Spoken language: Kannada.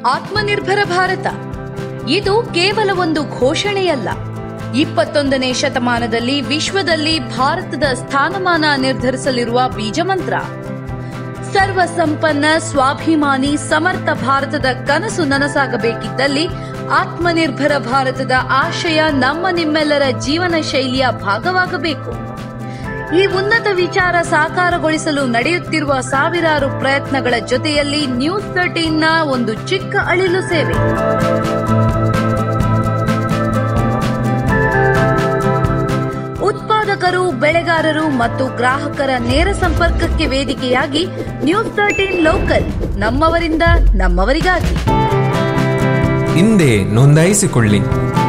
ಆತ್ಮನಿರ್ಭರ ಭಾರತ ಇದು ಕೇವಲ ಒಂದು ಘೋಷಣೆಯಲ್ಲ ಇಪ್ಪತ್ತೊಂದನೇ ಶತಮಾನದಲ್ಲಿ ವಿಶ್ವದಲ್ಲಿ ಭಾರತದ ಸ್ಥಾನಮಾನ ನಿರ್ಧರಿಸಲಿರುವ ಬೀಜಮಂತ್ರ ಸರ್ವ ಸಂಪನ್ನ ಸ್ವಾಭಿಮಾನಿ ಸಮರ್ಥ ಭಾರತದ ಕನಸು ನನಸಾಗಬೇಕಿದ್ದಲ್ಲಿ ಆತ್ಮನಿರ್ಭರ ಭಾರತದ ಆಶಯ ನಮ್ಮ ನಿಮ್ಮೆಲ್ಲರ ಜೀವನ ಶೈಲಿಯ ಭಾಗವಾಗಬೇಕು ಈ ಉನ್ನತ ವಿಚಾರ ಸಾಕಾರಗೊಳಿಸಲು ನಡೆಯುತ್ತಿರುವ ಸಾವಿರಾರು ಪ್ರಯತ್ನಗಳ ಜೊತೆಯಲ್ಲಿ ನ್ಯೂಸ್ ತರ್ಟೀನ್ನ ಒಂದು ಚಿಕ್ಕ ಅಳಿಲು ಸೇವೆ ಉತ್ಪಾದಕರು ಬೆಳೆಗಾರರು ಮತ್ತು ಗ್ರಾಹಕರ ನೇರ ಸಂಪರ್ಕಕ್ಕೆ ವೇದಿಕೆಯಾಗಿ ನ್ಯೂಸ್ ತರ್ಟೀನ್ ಲೋಕಲ್ ನಮ್ಮವರಿಂದ ನಮ್ಮವರಿಗಾಗಿ ಹಿಂದೆ ನೋಂದಾಯಿಸಿಕೊಳ್ಳಿ